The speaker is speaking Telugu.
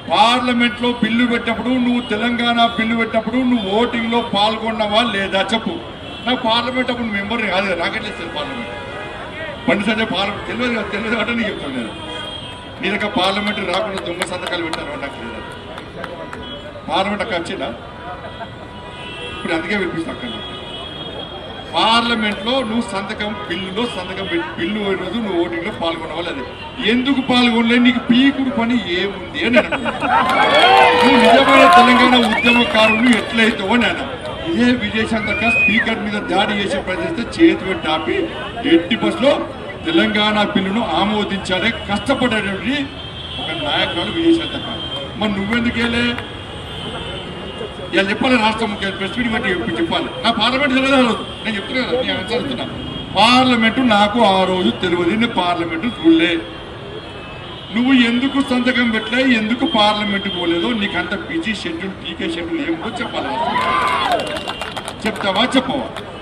పార్లమెంట్ లో బిల్లు పెట్టినప్పుడు నువ్వు తెలంగాణ బిల్లు పెట్టినప్పుడు నువ్వు ఓటింగ్ లో పాల్గొన్నావా లేదా చెప్పు నాకు పార్లమెంట్ అప్పుడు మెంబర్ కాదు కదా నాకెట్లా ఇస్తారు పార్లమెంట్ బండి సంజయ్ పార్లమెంట్ తెలియదు కదా తెలియదు కాబట్టి నీకు చెప్తాను నేను నీ దగ్గర పార్లమెంట్ రాకుండా దొంగ సంతకాలు పెట్టారు నాకు తెలియదు పార్లమెంట్ అక్కడ వచ్చిందా ఇప్పుడు అందుకే వినిపిస్తా అక్కడ పార్లమెంట్ లో నువ్వు సంతకం బిల్లులో సంతకం పెట్టి బిల్లు రోజు నువ్వు ఓటింగ్ లో పాల్గొనవాలి అది ఎందుకు పాల్గొనలే నీకు పీకుడు పని ఏముంది అని నేను అంటున్నా. నువ్వు నిజమైన తెలంగాణ ఉద్యమకారులు ఎట్లయితావో నేను ఇదే విజయశాంతక స్పీకర్ మీద దాడి చేసే ప్రయత్నిస్తే చేతి పెట్టి ఆపి ఎట్టి బస్సులో తెలంగాణ బిల్లును ఆమోదించాలే కష్టపడేటువంటి ఒక నాయకురాలు విజయశాంతక మరి నువ్వెందుకు వెళ్ళే ఇలా చెప్పాలి రాష్ట్ర ముఖ్య ప్రెస్ మీట్ బట్టి చెప్పి చెప్పాలి నా పార్లమెంట్ తెలియదు ఆ రోజు నేను చెప్తున్నా కదా, నేను అనుసరిస్తున్నా పార్లమెంటు నాకు ఆ రోజు తెలియదు నేను పార్లమెంటు చూడలే నువ్వు ఎందుకు సంతకం పెట్టలే ఎందుకు పార్లమెంట్ పోలేదో నీకు అంత బిజీ షెడ్యూల్ టీకే షెడ్యూల్ ఏమిటో చెప్పాలి చెప్తావా చెప్పవా